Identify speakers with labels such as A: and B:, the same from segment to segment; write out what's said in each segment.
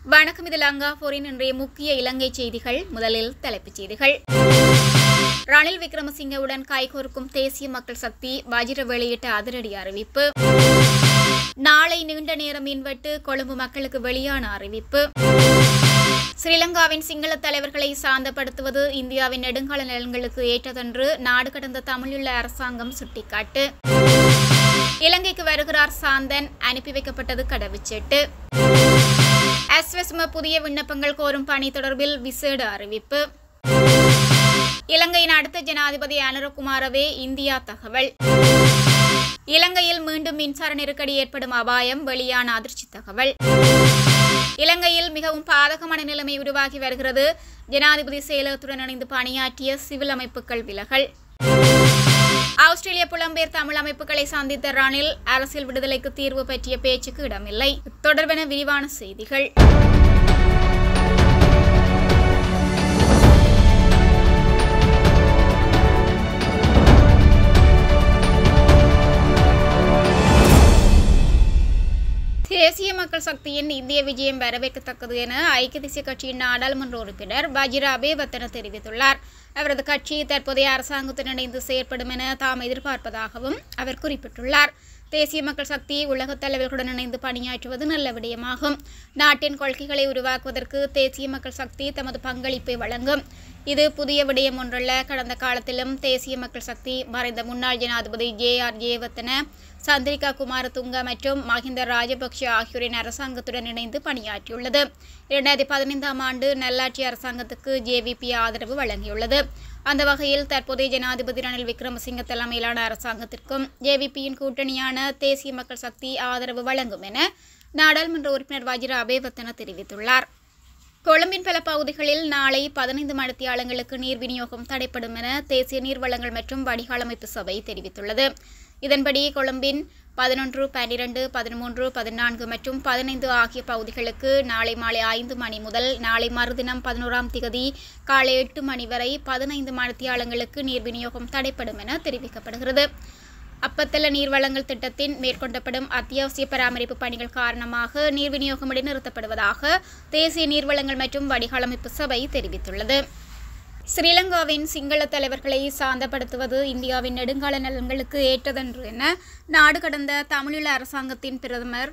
A: வணக்கம் இது லங்கா போரின் இன்றைய முக்கிய இலங்கை செய்திகள் முதலில் தலைப்புச் செய்திகள் ரணில் விக்ரமசிங்கவுடன் கைகோர்க்கும் தேசிய மக்கள் சக்தி வஜிர வெளியிட்ட அதிரடி அறிவிப்பு நாளை நீண்ட நேரம் மின்வெட்டு கொழும்பு மக்களுக்கு வெளியான அறிவிப்பு ஸ்ரீலங்காவின் சிங்கள தலைவர்களை சாந்தப்படுத்துவது இந்தியாவின் நெடுங்கால நலன்களுக்கு ஏற்றதென்று நாடு கடந்த தமிழுள்ள அரசாங்கம் சுட்டிக்காட்டு இலங்கைக்கு வருகிறார் சாந்தன் அனுப்பி வைக்கப்பட்டது கடவுச்சீட்டு அஸ்வஸ்ம புதிய விண்ணப்பங்கள் கோரும் பணி தொடர்பில் விசேட அறிவிப்பு இலங்கையின் அடுத்த ஜனாதிபதி அனுரகுமாரவே இந்தியா தகவல் இலங்கையில் மீண்டும் மின்சார நெருக்கடி ஏற்படும் அபாயம் வெளியான அதிர்ச்சி தகவல் இலங்கையில் மிகவும் பாதகமான நிலைமை உருவாகி வருகிறது ஜனாதிபதி செயலகத்துடன் இணைந்து பணியாற்றிய சிவில் அமைப்புகள் விலகல் ஆஸ்திரேலிய புலம்பெயர் தமிழ் அமைப்புகளை சந்தித்த ரணில் அரசியல் விடுதலைக்கு தீர்வு பற்றிய பேச்சுக்கு இடமில்லை தொடர்பென விரிவான செய்திகள் தேசிய மக்கள் சக்தியின் இந்திய விஜயம் வரவேற்கத்தக்கது என ஐக்கிய தேசிய கட்சியின் நாடாளுமன்ற உறுப்பினர் வஜிரா அபேவர்த்தன தெரிவித்துள்ளார் அவரது கட்சி தற்போதைய அரசாங்கத்துடன் இணைந்து செயற்படும் என தாம் எதிர்பார்ப்பதாகவும் அவர் குறிப்பிட்டுள்ளார் தேசிய மக்கள் சக்தி உலகத் தலைவர்களுடன் இணைந்து பணியாற்றுவது நல்ல விடயமாகும் நாட்டின் கொள்கைகளை உருவாக்குவதற்கு தேசிய மக்கள் சக்தி தமது பங்களிப்பை வழங்கும் இது புதிய விடயம் ஒன்றல்ல கடந்த காலத்திலும் தேசிய மக்கள் சக்தி மறைந்த முன்னாள் ஜனாதிபதி ஜே ஆர் ஜேவர்த்தன சந்திரிகா குமாரதுங்க மற்றும் மஹிந்த ராஜபக்ஷ ஆகியோரின் அரசாங்கத்துடன் இணைந்து பணியாற்றியுள்ளது இரண்டாயிரத்தி பதினைந்தாம் ஆண்டு நல்லாட்சி அரசாங்கத்துக்கு ஜேவிபி ஆதரவு வழங்கியுள்ளது அந்த வகையில் தற்போதைய ஜனாதிபதி ரணில் விக்ரமசிங்க தலைமையிலான அரசாங்கத்திற்கும் ஜேவிபியின் கூட்டணியான தேசிய மக்கள் சக்தி ஆதரவு வழங்கும் என நாடாளுமன்ற உறுப்பினர் வஜிர அபேவர்த்தன தெரிவித்துள்ளார் கொழும்பின் பல பகுதிகளில் நாளை பதினைந்து மணித்தியாலங்களுக்கு நீர் விநியோகம் தடைப்படும் என தேசிய நீர்வளங்கள் மற்றும் வடிகால் அமைப்பு சபை தெரிவித்துள்ளது இதன்படி கொழும்பின் பதினொன்று பன்னிரண்டு பதிமூன்று பதினான்கு மற்றும் பதினைந்து ஆகிய பகுதிகளுக்கு நாளை மாலை ஐந்து மணி முதல் நாளை மறுதினம் பதினோராம் திகதி காலை எட்டு மணி வரை பதினைந்து மணித்தியாலங்களுக்கு நீர் விநியோகம் தடைப்படும் என தெரிவிக்கப்படுகிறது அப்பத்தல நீர்வளங்கள் திட்டத்தின் மேற்கொள்ளப்படும் அத்தியாவசிய பராமரிப்பு பணிகள் காரணமாக நீர் விநியோகம் இடைநிறுத்தப்படுவதாக தேசிய நீர்வளங்கள் மற்றும் வடிகால் அமைப்பு சபை தெரிவித்துள்ளது ஸ்ரீலங்காவின் சிங்கள தலைவர்களை சாந்தப்படுத்துவது இந்தியாவின் நெடுங்கால நலன்களுக்கு ஏற்றதென்று என நாடு கடந்த தமிழீழ அரசாங்கத்தின் பிரதமர்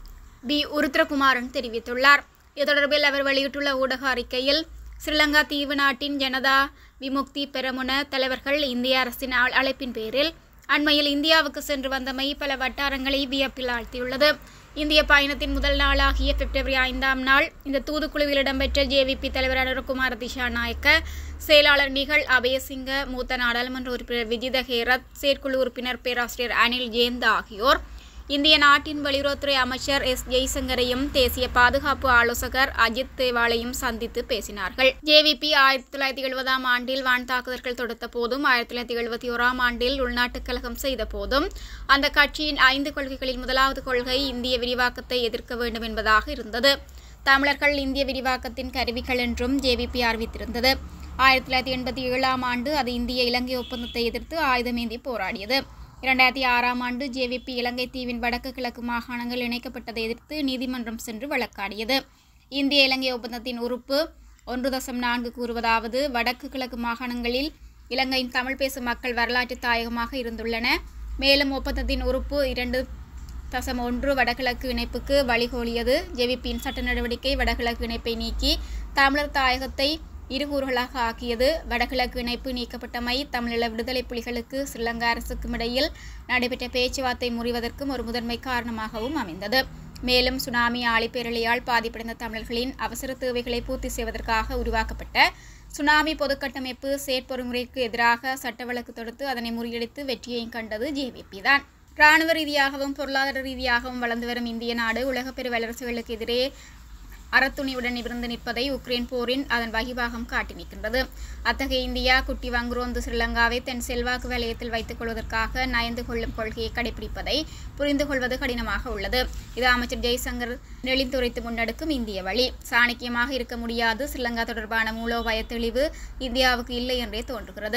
A: பி உருத்ரகுமாரன் தெரிவித்துள்ளார் இது தொடர்பில் அவர் வெளியிட்டுள்ள ஊடக அறிக்கையில் ஸ்ரீலங்கா தீவு நாட்டின் ஜனதா விமுக்தி பெரமுன தலைவர்கள் இந்திய அரசின் அழ- அழைப்பின் பேரில் அண்மையில் இந்தியாவுக்கு சென்று வந்தமை பல வட்டாரங்களை வியப்பில் ஆழ்த்தியுள்ளது இந்திய பயணத்தின் முதல் நாளாகிய பிப்ரவரி ஐந்தாம் நாள் இந்த தூதுக்குழுவில் இடம்பெற்ற ஜேவிபி தலைவர் அனுரகுமார திஷாநாயக்க செயலாளர் நிகழ் அபயசிங்க மூத்த நாடாளுமன்ற உறுப்பினர் விஜித ஹேரத் செயற்குழு உறுப்பினர் பேராசிரியர் அனில் ஜேந்த ஆகியோர் இந்திய நாட்டின் வெளியுறவுத்துறை அமைச்சர் எஸ் ஜெய்சங்கரையும் தேசிய பாதுகாப்பு ஆலோசகர் அஜித் தேவாலையும் சந்தித்து பேசினார்கள் ஜேவிபி ஆயிரத்தி தொள்ளாயிரத்தி எழுபதாம் ஆண்டில் வான் தாக்குதல்கள் தொடுத்த போதும் ஆயிரத்தி தொள்ளாயிரத்தி எழுபத்தி ஓராம் ஆண்டில் உள்நாட்டுக் கழகம் செய்த போதும் அந்த கட்சியின் ஐந்து கொள்கைகளில் முதலாவது கொள்கை இந்திய விரிவாக்கத்தை எதிர்க்க வேண்டும் என்பதாக இருந்தது தமிழர்கள் இந்திய விரிவாக்கத்தின் கருவிகள் என்றும் ஜேவிபி அறிவித்திருந்தது ஆயிரத்தி தொள்ளாயிரத்தி எண்பத்தி ஏழாம் ஆண்டு அது இந்திய இலங்கை ஒப்பந்தத்தை எதிர்த்து ஆயுதமேந்தி போராடியது இரண்டாயிரத்தி ஆறாம் ஆண்டு ஜேவிபி இலங்கை தீவின் வடக்கு கிழக்கு மாகாணங்கள் இணைக்கப்பட்டதை எதிர்த்து நீதிமன்றம் சென்று வழக்காடியது இந்திய இலங்கை ஒப்பந்தத்தின் உறுப்பு ஒன்று தசம் நான்கு கூறுவதாவது வடக்கு கிழக்கு மாகாணங்களில் இலங்கையின் தமிழ் பேசும் மக்கள் வரலாற்று தாயகமாக இருந்துள்ளன மேலும் ஒப்பந்தத்தின் உறுப்பு இரண்டு தசம் ஒன்று வடகிழக்கு இணைப்புக்கு வழிகோலியது ஜேவிபியின் சட்ட நடவடிக்கை வடகிழக்கு இணைப்பை நீக்கி தமிழர் தாயகத்தை இரு கூறுகளாக ஆக்கியது வடகிழக்கு இணைப்பு நீக்கப்பட்டமை தமிழீழ விடுதலை புலிகளுக்கு ஸ்ரீலங்கா அரசுக்கும் இடையில் நடைபெற்ற பேச்சுவார்த்தை முறிவதற்கும் ஒரு முதன்மை காரணமாகவும் அமைந்தது மேலும் சுனாமி ஆழிப்பேரலையால் பாதிப்படைந்த தமிழர்களின் அவசர தேவைகளை பூர்த்தி செய்வதற்காக உருவாக்கப்பட்ட சுனாமி பொதுக்கட்டமைப்பு செயற்பொறிமுறைக்கு எதிராக சட்ட வழக்கு தொடுத்து அதனை முறியடித்து வெற்றியையும் கண்டது ஜேவிபி தான் இராணுவ ரீதியாகவும் பொருளாதார ரீதியாகவும் வளர்ந்து வரும் இந்திய நாடு உலகப் பெரு வல்லரசுகளுக்கு எதிரே அறத்துணிவுடன் இருந்து நிற்பதை உக்ரைன் போரின் அதன் வகிபாகம் காட்டி நிற்கின்றது அத்தகைய இந்தியா குட்டி வங்குரோந்து ஸ்ரீலங்காவை தன் செல்வாக்கு வலயத்தில் வைத்துக் கொள்வதற்காக நயந்து கொள்ளும் கொள்கையை கடைபிடிப்பதை புரிந்து கொள்வது கடினமாக உள்ளது இது அமைச்சர் ஜெய்சங்கர் நெளிந்துரைத்து முன்னெடுக்கும் இந்திய வழி சாணக்கியமாக இருக்க முடியாது ஸ்ரீலங்கா தொடர்பான மூலோபாய தெளிவு இந்தியாவுக்கு இல்லை என்றே தோன்றுகிறது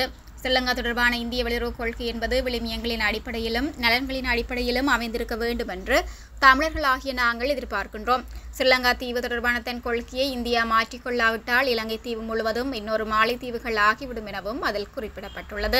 A: ஸ்ரீலங்கா தொடர்பான இந்திய வெளியுறவு கொள்கை என்பது விளிமியங்களின் அடிப்படையிலும் நலன்களின் அடிப்படையிலும் அமைந்திருக்க வேண்டும் என்று தமிழர்களாகிய நாங்கள் எதிர்பார்க்கின்றோம் ஸ்ரீலங்கா தீவு தொடர்பான தன் கொள்கையை இந்தியா மாற்றிக்கொள்ளாவிட்டால் இலங்கை தீவு முழுவதும் இன்னொரு மாலைத்தீவுகள் ஆகிவிடும் எனவும் அதில் குறிப்பிடப்பட்டுள்ளது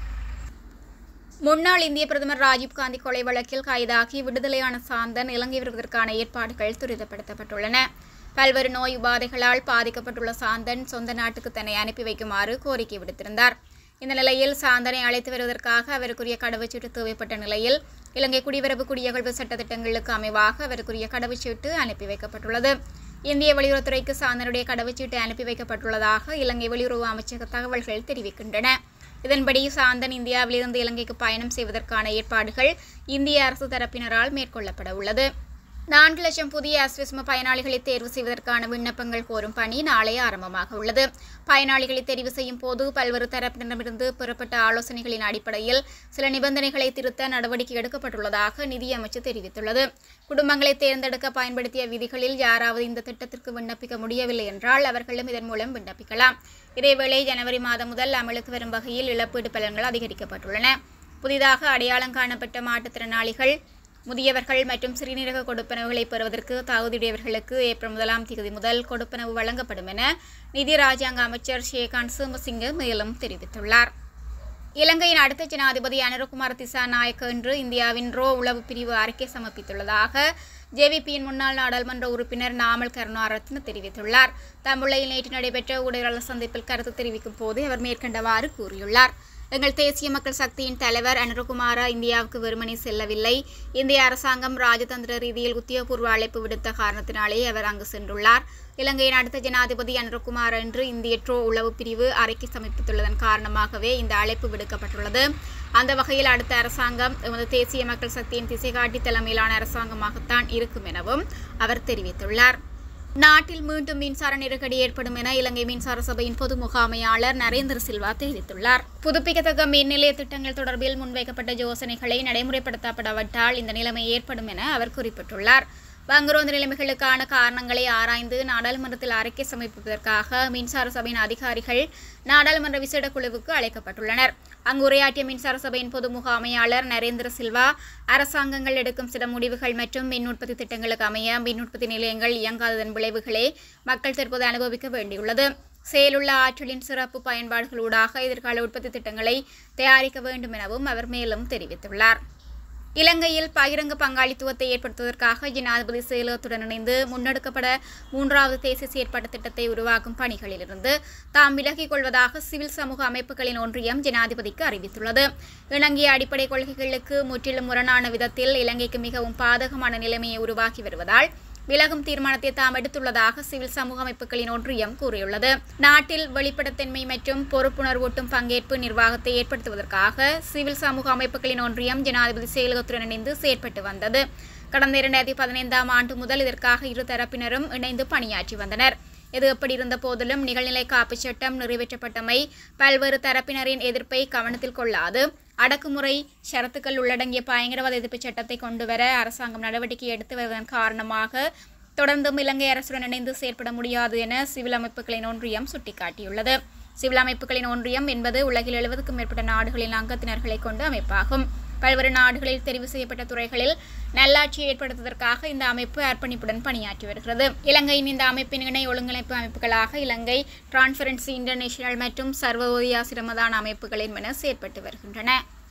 A: முன்னாள் இந்திய பிரதமர் ராஜீவ்காந்தி கொலை வழக்கில் கைதாகி விடுதலையான சாந்தன் இலங்கை வருவதற்கான ஏற்பாடுகள் துரிதப்படுத்தப்பட்டுள்ளன பல்வேறு நோய் உபாதைகளால் பாதிக்கப்பட்டுள்ள சாந்தன் சொந்த நாட்டுக்கு தன்னை அனுப்பி வைக்குமாறு கோரிக்கை விடுத்திருந்தார் இந்த நிலையில் சாந்தனை அழைத்து வருவதற்காக அவருக்குரிய கடவுச்சீட்டு தேவைப்பட்ட நிலையில் இலங்கை குடிவரவு குடியகழ்வு சட்டத்திட்டங்களுக்கு அமைவாக அவருக்குரிய கடவுச்சீட்டு அனுப்பி வைக்கப்பட்டுள்ளது இந்திய வெளியுறவுத்துறைக்கு சாந்தனுடைய கடவுச்சீட்டு அனுப்பி வைக்கப்பட்டுள்ளதாக இலங்கை வெளியுறவு அமைச்சக தகவல்கள் தெரிவிக்கின்றன இதன்படி சாந்தன் இந்தியாவிலிருந்து இலங்கைக்கு பயணம் செய்வதற்கான ஏற்பாடுகள் இந்திய அரசு தரப்பினரால் மேற்கொள்ளப்பட உள்ளது நான்கு லட்சம் புதிய அஸ்விஸ்ம பயனாளிகளை தேர்வு செய்வதற்கான விண்ணப்பங்கள் கோரும் பணி நாளை ஆரம்பமாக உள்ளது பயனாளிகளை தெரிவு செய்யும் போது பல்வேறு தரப்பினரிடமிருந்து பெறப்பட்ட ஆலோசனைகளின் அடிப்படையில் சில நிபந்தனைகளை திருத்த நடவடிக்கை எடுக்கப்பட்டுள்ளதாக நிதியமைச்சு தெரிவித்துள்ளது குடும்பங்களை தேர்ந்தெடுக்க பயன்படுத்திய விதிகளில் யாராவது இந்த திட்டத்திற்கு விண்ணப்பிக்க முடியவில்லை என்றால் அவர்களும் இதன் மூலம் விண்ணப்பிக்கலாம் இதேவேளை ஜனவரி மாதம் முதல் அமலுக்கு வரும் வகையில் இழப்பீடு பலன்கள் அதிகரிக்கப்பட்டுள்ளன புதிதாக அடையாளம் காணப்பட்ட மாற்றுத்திறனாளிகள் முதியவர்கள் மற்றும் சிறுநீரக கொடுப்பனவுகளை பெறுவதற்கு தகுதியுடையவர்களுக்கு ஏப்ரல் முதலாம் தேதி முதல் கொடுப்பனவு வழங்கப்படும் என நிதி ராஜாங்க அமைச்சர் ஷேகான் சோமசிங்க மேலும் தெரிவித்துள்ளார் இலங்கையின் அடுத்த ஜனாதிபதி அனுரகுமார் திசாநாயக்க இன்று இந்தியாவின் ரோ உளவு பிரிவு அறிக்கை சமர்ப்பித்துள்ளதாக ஜேவிபியின் முன்னாள் நாடாளுமன்ற உறுப்பினர் நாமல் கருணாரத்ன தெரிவித்துள்ளார் தம்புள்ளையில் நேற்று நடைபெற்ற ஊடகங்கள் சந்திப்பில் கருத்து தெரிவிக்கும் போது அவர் மேற்கண்டவாறு கூறியுள்ளார் எங்கள் தேசிய மக்கள் சக்தியின் தலைவர் அனுரகுமாரா இந்தியாவுக்கு வெறுமனே செல்லவில்லை இந்திய அரசாங்கம் ராஜதந்திர ரீதியில் உத்தியோகபூர்வ அழைப்பு விடுத்த காரணத்தினாலே அவர் அங்கு சென்றுள்ளார் இலங்கையின் அடுத்த ஜனாதிபதி அனுரகுமார் என்று இந்திய ட்ரோ உளவு பிரிவு அறிக்கை சமர்ப்பித்துள்ளதன் காரணமாகவே இந்த அழைப்பு விடுக்கப்பட்டுள்ளது அந்த வகையில் அடுத்த அரசாங்கம் எமது தேசிய மக்கள் சக்தியின் திசைகாட்டி தலைமையிலான அரசாங்கமாகத்தான் இருக்கும் எனவும் அவர் தெரிவித்துள்ளார் நாட்டில் மீண்டும் மின்சார நெருக்கடி ஏற்படும் என இலங்கை மின்சார சபையின் பொது முகாமையாளர் நரேந்திர சில்வா தெரிவித்துள்ளார் புதுப்பிக்கத்தக்க மின் நிலைய திட்டங்கள் தொடர்பில் முன்வைக்கப்பட்ட யோசனைகளை நடைமுறைப்படுத்தப்படாவிட்டால் இந்த நிலைமை ஏற்படும் என அவர் குறிப்பிட்டுள்ளார் வங்குரோந்து நிலைமைகளுக்கான காரணங்களை ஆராய்ந்து நாடாளுமன்றத்தில் அறிக்கை சமர்ப்பிப்பதற்காக மின்சார சபையின் அதிகாரிகள் நாடாளுமன்ற விசேட குழுவுக்கு அழைக்கப்பட்டுள்ளனர் அங்கு உரையாற்றிய மின்சார சபையின் பொது முகாமையாளர் நரேந்திர சில்வா அரசாங்கங்கள் எடுக்கும் சில முடிவுகள் மற்றும் மின் உற்பத்தி திட்டங்களுக்கு அமைய மின் உற்பத்தி நிலையங்கள் இயங்காததன் விளைவுகளே மக்கள் தற்போது அனுபவிக்க வேண்டியுள்ளது செயலுள்ள ஆற்றலின் சிறப்பு பயன்பாடுகளூடாக எதிர்கால உற்பத்தி திட்டங்களை தயாரிக்க வேண்டும் எனவும் அவர் மேலும் தெரிவித்துள்ளார் இலங்கையில் பகிரங்க பங்காளித்துவத்தை ஏற்படுத்துவதற்காக ஜனாதிபதி செயலகத்துடன் இணைந்து முன்னெடுக்கப்பட மூன்றாவது தேசிய செயற்பாட்டு திட்டத்தை உருவாக்கும் பணிகளிலிருந்து தாம் விலகிக் கொள்வதாக சிவில் சமூக அமைப்புகளின் ஒன்றியம் ஜனாதிபதிக்கு அறிவித்துள்ளது இணங்கிய அடிப்படை கொள்கைகளுக்கு முற்றிலும் முரணான விதத்தில் இலங்கைக்கு மிகவும் பாதகமான நிலைமையை உருவாக்கி வருவதால் விலகும் தீர்மானத்தை தாம் எடுத்துள்ளதாக சிவில் சமூக அமைப்புகளின் ஒன்றியம் கூறியுள்ளது நாட்டில் வெளிப்படைத்தன்மை மற்றும் பொறுப்புணர்வூட்டும் பங்கேற்பு நிர்வாகத்தை ஏற்படுத்துவதற்காக சிவில் சமூக அமைப்புகளின் ஒன்றியம் ஜனாதிபதி செயலகத்துடன் இணைந்து செயற்பட்டு வந்தது கடந்த இரண்டாயிரத்தி பதினைந்தாம் ஆண்டு முதல் இதற்காக இரு தரப்பினரும் இணைந்து பணியாற்றி வந்தனர் இது எப்படி இருந்த போதிலும் நிகழ்நிலை காப்புச் சட்டம் நிறைவேற்றப்பட்டமை பல்வேறு தரப்பினரின் எதிர்ப்பை கவனத்தில் கொள்ளாது அடக்குமுறை ஷரத்துக்கள் உள்ளடங்கிய பயங்கரவாத எதிர்ப்பு சட்டத்தை கொண்டுவர அரசாங்கம் நடவடிக்கை எடுத்து வருவதன் காரணமாக தொடர்ந்தும் இலங்கை அரசுடன் இணைந்து செயற்பட முடியாது என சிவில் அமைப்புகளின் ஒன்றியம் சுட்டிக்காட்டியுள்ளது சிவில் அமைப்புகளின் ஒன்றியம் என்பது உலகில் எழுபதுக்கும் மேற்பட்ட நாடுகளின் அங்கத்தினர்களை கொண்ட அமைப்பாகும் பல்வேறு நாடுகளில் தெரிவு செய்யப்பட்ட துறைகளில் நல்லாட்சியை ஏற்படுத்துவதற்காக இந்த அமைப்பு அர்ப்பணிப்புடன் பணியாற்றி வருகிறது இலங்கையின் இந்த அமைப்பின் இணை ஒருங்கிணைப்பு அமைப்புகளாக இலங்கை டிரான்ஸ்பரன்சி இன்டர்நேஷனல் மற்றும் சர்வதேசிய சிரமதான அமைப்புகள் என்பன செயற்பட்டு வருகின்றன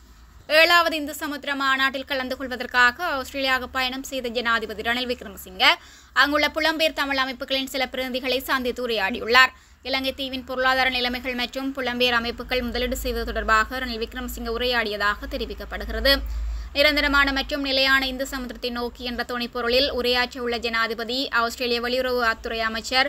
A: ஏழாவது இந்து சமுத்திர மாநாட்டில் கலந்து கொள்வதற்காக ஆஸ்திரேலியாவுக்கு பயணம் செய்த ஜனாதிபதி ரணில் விக்ரமசிங்க அங்குள்ள புலம்பெயர் தமிழ் அமைப்புகளின் சில பிரதிநிதிகளை சந்தித்து உரையாடியுள்ளார் இலங்கை தீவின் பொருளாதார நிலைமைகள் மற்றும் புலம்பெயர் அமைப்புகள் முதலீடு செய்வது தொடர்பாக ரணில் விக்ரமசிங்க உரையாடியதாக தெரிவிக்கப்படுகிறது நிரந்தரமான மற்றும் நிலையான இந்து சமுத்திரத்தை நோக்கி என்ற துணைப்பொருளில் உரையாற்றியுள்ள ஜனாதிபதி ஆஸ்திரேலிய வெளியுறவு துறை அமைச்சர்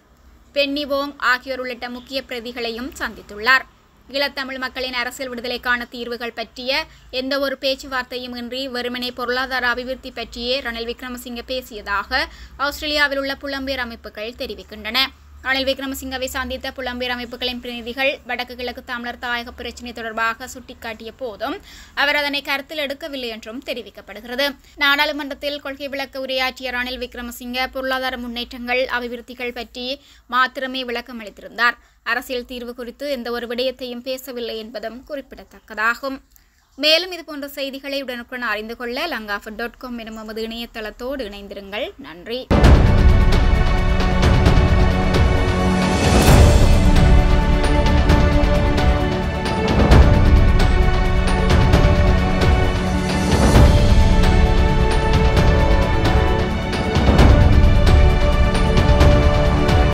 A: பென்னி வோங் ஆகியோர் உள்ளிட்ட முக்கிய பிரதிகளையும் சந்தித்துள்ளார் ஈழத்தமிழ் மக்களின் அரசியல் விடுதலைக்கான தீர்வுகள் பற்றிய எந்த ஒரு பேச்சுவார்த்தையும் இன்றி வெறுமனே பொருளாதார அபிவிருத்தி பற்றியே ரணில் விக்ரமசிங்க பேசியதாக ஆஸ்திரேலியாவில் உள்ள புலம்பெயர் அமைப்புகள் தெரிவிக்கின்றன ரணில் விக்ரமசிங்கவை சந்தித்த புலம்பெயர் அமைப்புகளின் பிரதிநிதிகள் வடக்கு கிழக்கு தமிழர் தாயக பிரச்சினை தொடர்பாக சுட்டிக்காட்டிய போதும் அவர் அதனை கருத்தில் எடுக்கவில்லை என்றும் தெரிவிக்கப்படுகிறது நாடாளுமன்றத்தில் கொள்கை விளக்க உரையாற்றிய ரணில் விக்ரமசிங்க பொருளாதார முன்னேற்றங்கள் அபிவிருத்திகள் பற்றி மாத்திரமே விளக்கம் அளித்திருந்தார் அரசியல் தீர்வு குறித்து எந்த ஒரு விடயத்தையும் பேசவில்லை என்பதும் குறிப்பிடத்தக்கதாகும் மேலும் இதுபோன்ற செய்திகளை உடனுக்குடன் அறிந்து கொள்ள லங்காஃபு டாட் காம் எனும் நமது இணையதளத்தோடு இணைந்திருங்கள் நன்றி